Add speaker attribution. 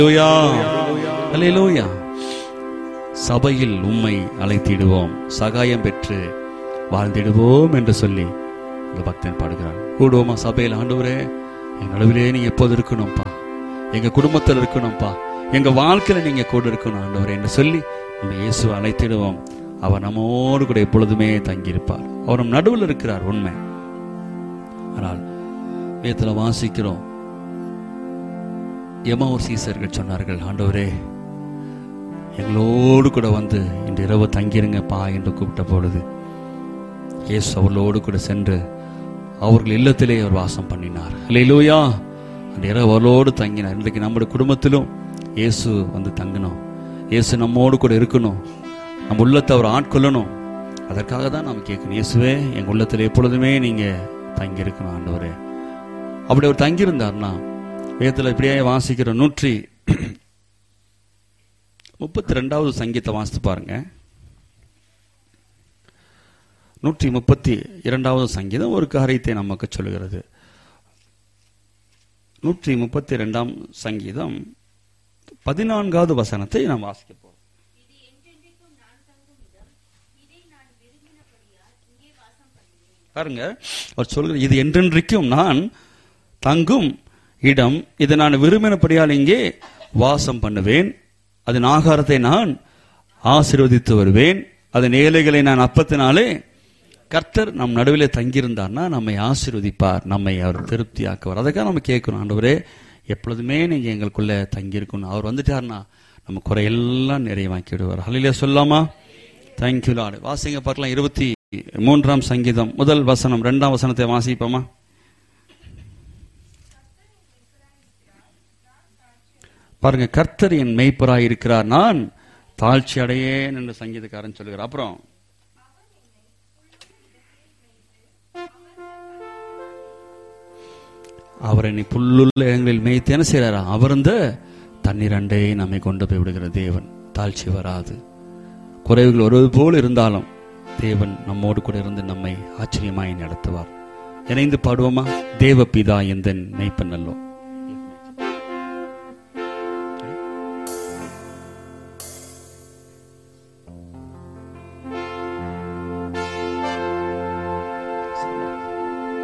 Speaker 1: அல்லேலூயா அல்லேலூயா சபையில் உம்மை அழைத்திடுவோம் சகாயம் பெற்று வாழ்ந்திடுவோம் என்று சொல்லி இந்த பக்தன் பாடுகிறான் கூடுவோமா சபையில் ஆண்டவரே எங்க நடுவிலே நீ எப்போது இருக்கணும்ப்பா எங்க குடும்பத்தில் இருக்கணும்ப்பா எங்க வாழ்க்கையில நீங்க கூட இருக்கணும் ஆண்டவரே என்று சொல்லி நம்ம இயேசுவை அழைத்திடுவோம் அவர் நம்மோடு கூட எப்பொழுதுமே தங்கியிருப்பார் அவர் நம் நடுவில் இருக்கிறார் உண்மை ஆனால் வேத்துல வாசிக்கிறோம் எமோர் சீசர்கள் சொன்னார்கள் ஆண்டவரே எங்களோடு கூட வந்து இன்று இரவு தங்கிருங்கப்பா என்று கூப்பிட்ட பொழுது இயேசு அவர்களோடு கூட சென்று அவர்கள் இல்லத்திலே அவர் வாசம் பண்ணினார் இல்லையிலூயா அந்த இரவு அவர்களோடு தங்கினார் இன்றைக்கு நம்முடைய குடும்பத்திலும் இயேசு வந்து தங்கணும் இயேசு நம்மோடு கூட இருக்கணும் நம்ம உள்ளத்தை அவர் ஆட்கொள்ளணும் அதற்காக தான் நாம் கேட்கணும் இயேசுவே எங்கள் உள்ளத்தில் எப்பொழுதுமே நீங்க தங்கி இருக்கணும் ஆண்டவரே அப்படி அவர் தங்கியிருந்தார்னா வேதத்தில் இப்படியே வாசிக்கிற நூற்றி முப்பத்தி ரெண்டாவது சங்கீதத்தை வாசித்து பாருங்க நூற்றி முப்பத்தி இரண்டாவது சங்கீதம் ஒரு காரியத்தை நமக்கு சொல்கிறது நூற்றி முப்பத்தி இரண்டாம் சங்கீதம் பதினான்காவது வசனத்தை நாம் வாசிக்க போறோம்
Speaker 2: இது என்றென்றைக்கும் நான் தங்கும் இடம் இதை நான் விரும்பினபடியால் இங்கே வாசம் பண்ணுவேன்
Speaker 1: பாருங்க அவர் சொல்கிறார் இது என்றென்றைக்கும் நான் தங்கும் இடம் இதை நான் விரும்பினபடியால் இங்கே வாசம் பண்ணுவேன் அதன் ஆகாரத்தை நான் ஆசீர்வதித்து வருவேன் அதன் ஏழைகளை நான் அப்பத்தினாலே கர்த்தர் நம் நடுவிலே தங்கியிருந்தார்னா நம்மை ஆசீர்வதிப்பார் நம்மை அவர் திருப்தியாக்குவார் அதுக்காக நம்ம கேட்கணும் ஆண்டவரே எப்பொழுதுமே நீங்க எங்களுக்குள்ள தங்கியிருக்கணும் அவர் வந்துட்டார்னா நம்ம குறையெல்லாம் நிறைவாக்கி விடுவார் ஹலிலே சொல்லாமா தேங்க்யூ லார்டு வாசிங்க பார்க்கலாம் இருபத்தி மூன்றாம் சங்கீதம் முதல் வசனம் இரண்டாம் வசனத்தை வாசிப்போமா பாருங்க கர்த்தர் என் மெய்ப்பராய் இருக்கிறார் நான் தாழ்ச்சி அடையேன் என்று சங்கீதக்காரன் சொல்கிறார் அப்புறம் அவர் என்னை புல்லுள்ள இடங்களில் மேய்த்து என்ன செய்யறாரா அவர் இந்த தண்ணீர் அண்டை நம்மை கொண்டு போய் விடுகிற தேவன் தாழ்ச்சி வராது குறைவுகள் வருவது போல் இருந்தாலும் தேவன் நம்மோடு கூட இருந்து நம்மை ஆச்சரியமாய் நடத்துவார் இணைந்து பாடுவோமா தேவ பிதா எந்தன் மெய்ப்பன் அல்லோ